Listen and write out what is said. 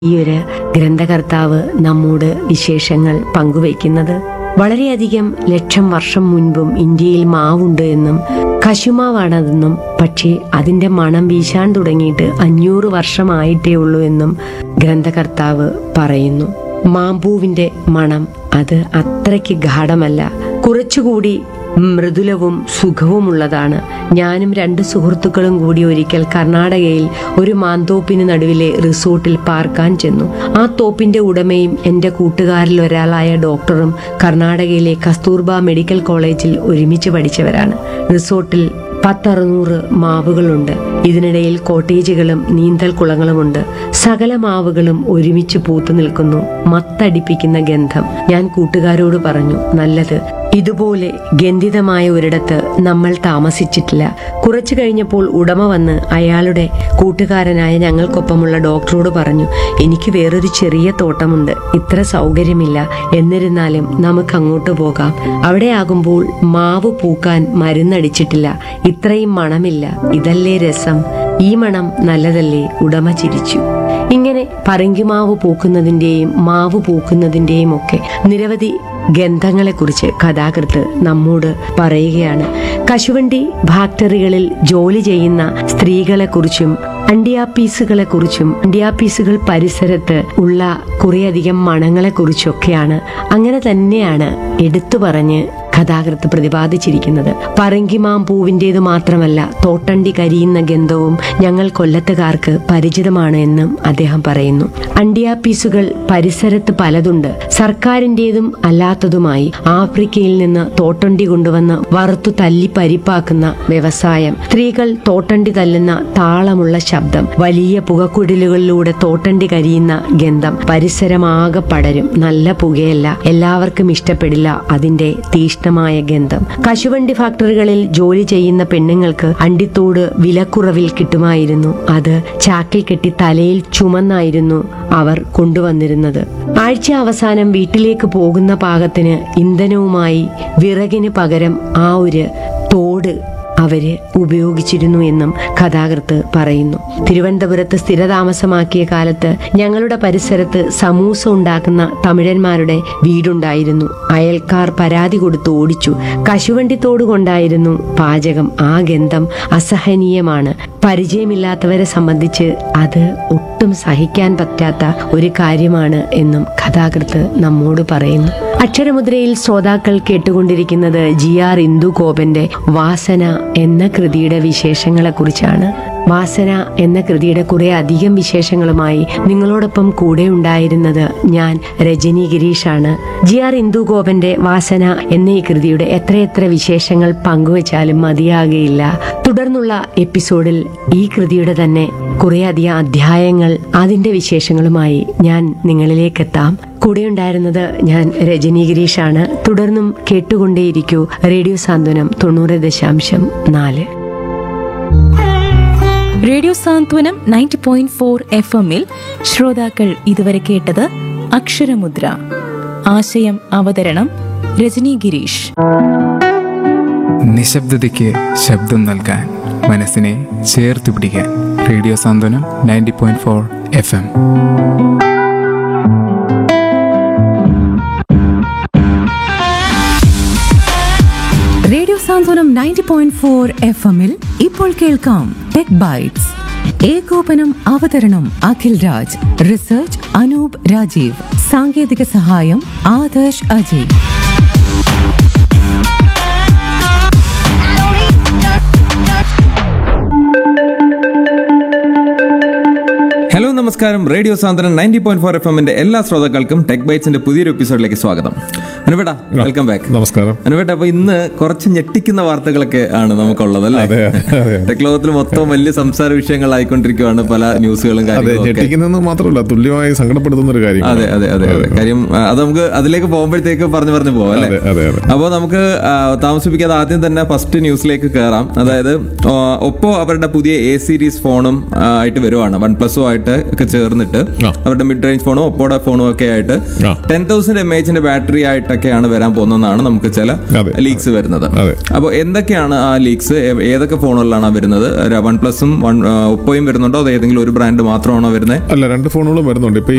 ഈ ഒരു ഗ്രന്ഥകർത്താവ് നമ്മോട് വിശേഷങ്ങൾ പങ്കുവയ്ക്കുന്നത് വളരെയധികം ലക്ഷം വർഷം മുൻപും ഇന്ത്യയിൽ മാവുണ്ട് എന്നും കശുമാവാണതെന്നും പക്ഷേ അതിന്റെ മണം വീശാൻ തുടങ്ങിയിട്ട് അഞ്ഞൂറ് വർഷമായിട്ടേ ഉള്ളൂ എന്നും ഗ്രന്ഥകർത്താവ് പറയുന്നു മാമ്പൂവിന്റെ മണം അത് അത്രയ്ക്ക് ഗാഠമല്ല കുറച്ചുകൂടി മൃദുലവും സുഖവുമുള്ളതാണ് ഞാനും രണ്ട് സുഹൃത്തുക്കളും കൂടി ഒരിക്കൽ കർണാടകയിൽ ഒരു മാന്തോപ്പിന് നടുവിലെ റിസോർട്ടിൽ പാർക്കാൻ ചെന്നു ആ തോപ്പിന്റെ ഉടമയും എന്റെ കൂട്ടുകാരിൽ ഒരാളായ ഡോക്ടറും കർണാടകയിലെ കസ്തൂർബ മെഡിക്കൽ കോളേജിൽ ഒരുമിച്ച് പഠിച്ചവരാണ് റിസോർട്ടിൽ പത്തറുന്നൂറ് മാവുകളുണ്ട് ഇതിനിടയിൽ കോട്ടേജുകളും നീന്തൽ കുളങ്ങളുമുണ്ട് സകല മാവുകളും ഒരുമിച്ച് പൂത്തു നിൽക്കുന്നു മത്തടിപ്പിക്കുന്ന ഗന്ധം ഞാൻ കൂട്ടുകാരോട് പറഞ്ഞു നല്ലത് ഇതുപോലെ ഗന്ധിതമായ ഒരിടത്ത് നമ്മൾ താമസിച്ചിട്ടില്ല കുറച്ചു കഴിഞ്ഞപ്പോൾ ഉടമ വന്ന് അയാളുടെ കൂട്ടുകാരനായ ഞങ്ങൾക്കൊപ്പമുള്ള ഡോക്ടറോട് പറഞ്ഞു എനിക്ക് വേറൊരു ചെറിയ തോട്ടമുണ്ട് ഇത്ര സൗകര്യമില്ല എന്നിരുന്നാലും നമുക്ക് അങ്ങോട്ട് പോകാം അവിടെ ആകുമ്പോൾ മാവ് പൂക്കാൻ മരുന്നടിച്ചിട്ടില്ല ഇത്രയും മണമില്ല ഇതല്ലേ രസം ഈ മണം നല്ലതല്ലേ ഉടമ ചിരിച്ചു ഇങ്ങനെ പറങ്കിമാവ് പൂക്കുന്നതിന്റെയും മാവ് പൂക്കുന്നതിന്റെയും ഒക്കെ നിരവധി ഗന്ധങ്ങളെക്കുറിച്ച് കഥാകൃത്ത് നമ്മോട് പറയുകയാണ് കശുവണ്ടി ഫാക്ടറികളിൽ ജോലി ചെയ്യുന്ന സ്ത്രീകളെക്കുറിച്ചും അണ്ടിയാപ്പീസുകളെക്കുറിച്ചും അണ്ടിയാപ്പീസുകൾ പരിസരത്ത് ഉള്ള കുറേയധികം മണങ്ങളെക്കുറിച്ചൊക്കെയാണ് അങ്ങനെ തന്നെയാണ് എടുത്തു പറഞ്ഞ് കഥാകൃത്ത് പ്രതിപാദിച്ചിരിക്കുന്നത് പറങ്കിമാം പൂവിന്റേത് മാത്രമല്ല തോട്ടണ്ടി കരിയുന്ന ഗന്ധവും ഞങ്ങൾ കൊല്ലത്തുകാർക്ക് പരിചിതമാണ് എന്നും അദ്ദേഹം പറയുന്നു അണ്ടിയാപ്പീസുകൾ പരിസരത്ത് പലതുണ്ട് സർക്കാരിന്റേതും അല്ലാത്തതുമായി ആഫ്രിക്കയിൽ നിന്ന് തോട്ടണ്ടി കൊണ്ടുവന്ന് വറുത്തു തല്ലി പരിപ്പാക്കുന്ന വ്യവസായം സ്ത്രീകൾ തോട്ടണ്ടി തല്ലുന്ന താളമുള്ള ശബ്ദം വലിയ പുകക്കുഴലുകളിലൂടെ തോട്ടണ്ടി കരിയുന്ന ഗന്ധം പരിസരമാകെ പടരും നല്ല പുകയല്ല എല്ലാവർക്കും ഇഷ്ടപ്പെടില്ല അതിന്റെ തീഷ്ണമായ ഗന്ധം കശുവണ്ടി ഫാക്ടറികളിൽ ജോലി ചെയ്യുന്ന പെണ്ണുങ്ങൾക്ക് അണ്ടിത്തോട് വിലക്കുറവിൽ കിട്ടുമായിരുന്നു അത് ചാക്കിൽ കെട്ടി തലയിൽ ചുമന്നായിരുന്നു അവർ കൊണ്ടുവന്നിരുന്നത് ആഴ്ച അവസാനം വീട്ടിലേക്ക് പോകുന്ന പാകത്തിന് ഇന്ധനവുമായി വിറകിന് പകരം ആ ഒരു തോട് അവര് ഉപയോഗിച്ചിരുന്നു എന്നും കഥാകൃത്ത് പറയുന്നു തിരുവനന്തപുരത്ത് സ്ഥിരതാമസമാക്കിയ കാലത്ത് ഞങ്ങളുടെ പരിസരത്ത് സമൂസ ഉണ്ടാക്കുന്ന തമിഴന്മാരുടെ വീടുണ്ടായിരുന്നു അയൽക്കാർ പരാതി കൊടുത്ത് ഓടിച്ചു കശുവണ്ടിത്തോട് കൊണ്ടായിരുന്നു പാചകം ആ ഗന്ധം അസഹനീയമാണ് പരിചയമില്ലാത്തവരെ സംബന്ധിച്ച് അത് ഒട്ടും സഹിക്കാൻ പറ്റാത്ത ഒരു കാര്യമാണ് എന്നും കഥാകൃത്ത് നമ്മോട് പറയുന്നു അക്ഷരമുദ്രയിൽ ശ്രോതാക്കൾ കേട്ടുകൊണ്ടിരിക്കുന്നത് ജി ആർ ഇന്ദു കോപന്റെ വാസന എന്ന കൃതിയുടെ വിശേഷങ്ങളെ കുറിച്ചാണ് വാസന എന്ന കൃതിയുടെ കുറെ അധികം വിശേഷങ്ങളുമായി നിങ്ങളോടൊപ്പം കൂടെ ഉണ്ടായിരുന്നത് ഞാൻ രജനി ഗിരീഷാണ് ജി ആർ ഇന്ദു ഗോപന്റെ വാസന എന്ന ഈ കൃതിയുടെ എത്രയെത്ര വിശേഷങ്ങൾ പങ്കുവച്ചാലും മതിയാകുകയില്ല തുടർന്നുള്ള എപ്പിസോഡിൽ ഈ കൃതിയുടെ തന്നെ കുറേയധികം അധ്യായങ്ങൾ അതിന്റെ വിശേഷങ്ങളുമായി ഞാൻ നിങ്ങളിലേക്ക് എത്താം കൂടെയുണ്ടായിരുന്നത് ഞാൻ രജനി ഗിരീഷാണ് തുടർന്നും കേട്ടുകൊണ്ടേയിരിക്കൂ റേഡിയോ സാന്ത്വനം തൊണ്ണൂറ് ദശാംശം നാല് radio Santhwanam ninety point four F എമ്മിൽ ശ്രോതാക്കൾ ഇതുവരെ കേട്ടത് അക്ഷരമുദ്ര ആശയം അവതരണം രജനി ഗിരീഷ് നിശബ്ദതയ്ക്ക് ശബ്ദം നൽകാൻ മനസ്സിനെ ചേർത്ത് പിടിക്കാൻ radio Santhwanam ninety point four F M radio Santhwanam ninety point four F എമ്മിൽ ഇപ്പോൾ കേൾക്കാം ടെക് ബൈറ്റ്സ് ഏകോപനം അവതരണം അഖിൽ രാജ് റിസർച്ച് അനൂപ് രാജീവ് സാങ്കേതിക സഹായം ആദർശ് അജയ് ഹലോ നമസ്കാരം radio Santhwanam ninety point four F എമ്മിന്റെ എല്ലാ ശ്രോതാക്കൾക്കും ടെക് ബൈറ്റ്സിന്റെ പുതിയൊരു എപ്പിസോഡിലേക്ക് സ്വാഗതം അനുവേട്ടാ വെൽക്കം ബാക്ക് നമസ്കാരം അനുവേട്ട അപ്പൊ ഇന്ന് കുറച്ച് ഞെട്ടിക്കുന്ന വാർത്തകളൊക്കെ ആണ് നമുക്കുള്ളത് അല്ലേ അതെ, അതെ. ടെക് ലോകത്തിൽ മൊത്തം വലിയ സംസാര വിഷയങ്ങളായിക്കൊണ്ടിരിക്കുകയാണ് പല ന്യൂസുകളും അതെ കാര്യങ്ങളും ഒക്കെ. ഞെട്ടിക്കുന്നത് മാത്രമല്ല തുല്യമായി സങ്കടപ്പെടുത്തുന്ന ഒരു കാര്യം അതെ അതെ അതെ അതെ കാര്യം ആ, അത് നമുക്ക് അതിലേക്ക് പോകുമ്പോഴത്തേക്ക് പറഞ്ഞു പറഞ്ഞു പോവാം അല്ലേ അതെ, അതെ, അതെ. അപ്പോൾ നമുക്ക് ആ, താമസിപ്പിക്കാതെ ആദ്യം തന്നെ ഫസ്റ്റ് ന്യൂസിലേക്ക് കയറാം അതായത് ആ, ഒപ്പോ അവരുടെ പുതിയ എ സീരീസ് ഫോണും ആ, ആയിട്ട് വരുവാണ് വൺ പ്ലസും ആയിട്ട് ഒക്കെ ചേർന്നിട്ട് ആ. അവരുടെ മിഡ് റേഞ്ച് ഫോണും ഒപ്പോടെ ഫോണും ഒക്കെ ആയിട്ട് ആ. ടെൻ തൗസൻഡ് എം എച്ചിന്റെ ബാറ്ററി ആയിട്ടൊക്കെയാണ് വരാൻ പോകുന്നതെന്നാണ് നമുക്ക് ചില അതെ. ലീക്സ് വരുന്നത് അതെ. അപ്പോൾ എന്തൊക്കെയാണ് ആ ലീക്സ് ഏതൊക്കെ ഫോണുകളിലാണ് വരുന്നത് വൺ പ്ലസും വൺ ഒപ്പോയും വരുന്നുണ്ടോ അതോ ഏതെങ്കിലും ഒരു ബ്രാൻഡ് മാത്രമാണോ വരുന്നത് അല്ല രണ്ട് ഫോണുകളും വരുന്നുണ്ട് ഇപ്പൊ